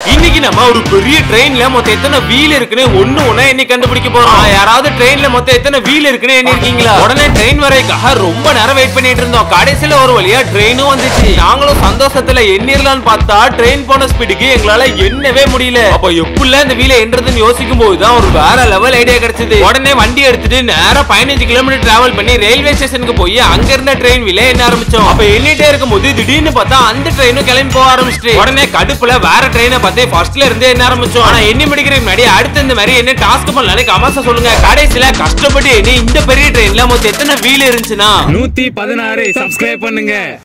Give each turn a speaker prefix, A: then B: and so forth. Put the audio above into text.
A: இன்னைக்கு நம்ம ஒரு பெரிய ட்ரெயின்ல மொத்தம் எத்தனை வீல் இருக்குன்னு ஒண்ணு ஒண்ணா எண்ணி கண்டுபிடிக்க போறோம் ஆ, யாராவது ட்ரெயின்ல மொத்தம் எத்தனை வீல் இருக்குன்னு எண்ணி இருக்கீங்களா உடனே ட்ரெயின் வரைக்காக ரொம்ப நேரம் வெயிட் பண்ணிட்டு இருந்தோம் கடைசியில ஒரு வழியா ட்ரெயினும் வந்துச்சு நாங்களும் சந்தோஷத்துல எண்ணிரலாம்னு பார்த்தா ட்ரெயின் போன ஸ்பீடுக்கு எங்களால எண்ணவே முடியல அப்ப எப்படில இந்த வீல எண்றதுன்னு யோசிக்கும் போதுதான் ஒரு வேற லெவல் ஐடியா கிடைச்சது உடனே வண்டி எடுத்துட்டு நேரா பதினஞ்சு கிலோமீட்டர் டிராவல் பண்ணி ரயில்வே ஸ்டேஷனுக்கு போய் அங்க இருந்த ட்ரெயின் வீல எண்ண ஆரம்பிச்சோம் அப்ப எண்ணிட்டே இருக்கும்போது திடீர்னு பார்த்தா அந்த ட்ரெயினும் கிளம்பி போக ஆரம்பிச்சிட்டு உடனே கடுப்புல வேற ட்ரெயினை பார்த்து ஃபர்ஸ்ட்ல இருந்தே என்ன ஆரம்பிச்சோம் ஆனா எண்ணி முடிக்கிறதுக்கு முன்னாடி அடுத்து இந்த மாதிரி என்ன டாஸ்க் பண்ணலாம்னு கமாசா சொல்லுங்க கடைசியில கஷ்டப்பட்டு எண்ணி இந்த பெரிய ட்ரெயின்ல மொத்தம் எத்தனை வீல் இருந்துச்சுன்னா
B: நூத்தி பதினாறு சப்ஸ்கிரைப் பண்ணுங்க